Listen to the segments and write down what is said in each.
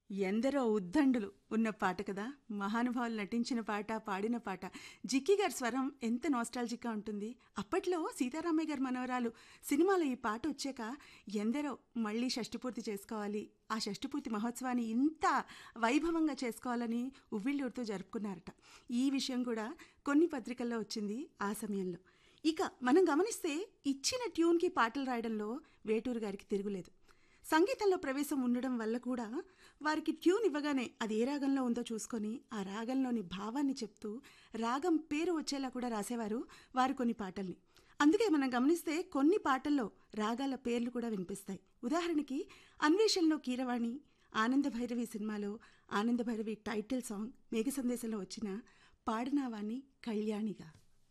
ఎందరో ఉద్దండులు ఉన్న పాట కదా మహానుభావులు నటించిన పాట పాడిన పాట జిక్కి గారి స్వరం ఎంత నాస్టాలజిక్గా ఉంటుంది అప్పట్లో సీతారామయ్య గారి మనవరాలు సినిమాలో ఈ పాట వచ్చాక ఎందరో మళ్ళీ షష్టిపూర్తి చేసుకోవాలి ఆ షష్టిపూర్తి మహోత్సవాన్ని ఇంత వైభవంగా చేసుకోవాలని ఉవ్విళ్ళూరుతో జరుపుకున్నారట ఈ విషయం కూడా కొన్ని పత్రికల్లో వచ్చింది ఆ సమయంలో ఇక మనం గమనిస్తే ఇచ్చిన ట్యూన్కి పాటలు రాయడంలో వేటూరు గారికి తిరుగులేదు సంగీతంలో ప్రవేశం ఉండడం వల్ల కూడా వారికి ట్యూన్ ఇవ్వగానే అది ఏ రాగంలో ఉందో చూసుకొని ఆ రాగంలోని భావాన్ని చెప్తూ రాగం పేరు వచ్చేలా కూడా రాసేవారు వారు కొన్ని పాటల్ని అందుకే మనం గమనిస్తే కొన్ని పాటల్లో రాగాల పేర్లు కూడా వినిపిస్తాయి ఉదాహరణకి అన్వేషణలో కీరవాణి ఆనంద భైరవి సినిమాలో ఆనంద భైరవి టైటిల్ సాంగ్ మేఘ సందేశంలో వచ్చిన పాడినావాణ్ణి కళ్యాణిగా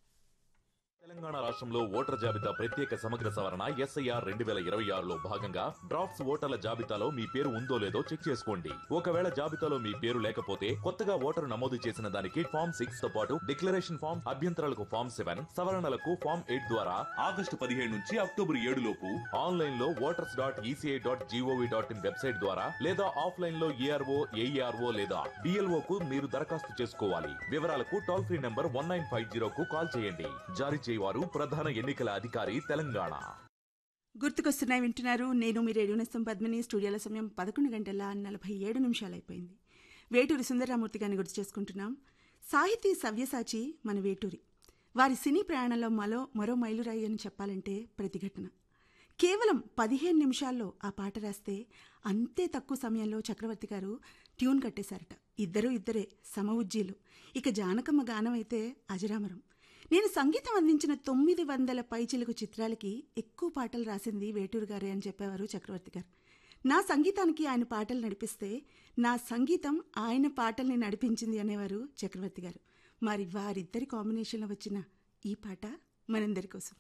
తెలంగాణ రాష్ట్రంలో ఓటర్ జాబితా ప్రత్యేక సమగ్ర సవరణ ఎస్ఐఆర్ రెండు వేల ఇరవై ఆరులో భాగంగా డ్రాఫ్ట్స్ ఓటర్ల జాబితాలో మీ పేరు ఉందో లేదో చెక్ చేసుకోండి ఒకవేళ జాబితాలో మీ పేరు లేకపోతే కొత్తగా ఓటరు నమోదు చేసిన దానికి ఫామ్ సిక్స్ తో పాటు డిక్లరేషన్ ఫామ్ అభ్యంతరాలకు ఫామ్ సెవెన్ సవరణలకు ఫామ్ ఎయిట్ ద్వారా ఆగస్టు పదిహేడు నుంచి అక్టోబర్ ఏడు లోపు ఆన్లైన్ లో voters dot ECI dot GOV dot in website ద్వారా లేదా ఆఫ్లైన్ లో ఏఆర్ఓ ఏఈఆర్ఓ లేదా డిఎల్ఓ కు మీరు దరఖాస్తు చేసుకోవాలి వివరాలకు toll free number one nine five zero కు కాల్ చేయండి జారీ చేయవారు ప్రధాన ఎన్నికల అధికారి తెలంగాణ గుర్తుకొస్తున్నాయి వింటున్నారు నేను మీ రేడియో నేస్తం పద్మిని స్టూడియోల సమయం పదకొండు గంటల నలభై ఏడు నిమిషాలు అయిపోయింది వేటూరి సుందరరామూర్తి గారిని గుర్తు చేసుకుంటున్నాం సాహితీ సవ్యసాచి మన వేటూరి వారి సినీ ప్రయాణంలో మరో మరో మైలురాయి అని చెప్పాలంటే ప్రతిఘటన కేవలం పదిహేను నిమిషాల్లో ఆ పాట రాస్తే అంతే తక్కువ సమయంలో చక్రవర్తి గారు ట్యూన్ కట్టేశారట ఇద్దరు ఇద్దరే సమ ఉజ్జీలు ఇక జానకమ్మ గానం అయితే అజరామరం నేను సంగీతం అందించిన తొమ్మిది వందల పైచిలుకు చిత్రాలకి ఎక్కువ పాటలు రాసింది వేటూరు గారే అని చెప్పేవారు చక్రవర్తి గారు నా సంగీతానికి ఆయన పాటలు నడిపిస్తే నా సంగీతం ఆయన పాటల్ని నడిపించింది అనేవారు చక్రవర్తి గారు మరి వారిద్దరి కాంబినేషన్లో వచ్చిన ఈ పాట మనందరి కోసం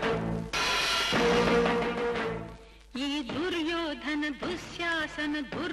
ఈ దుర్యోధన దుశ్శాసన దుర్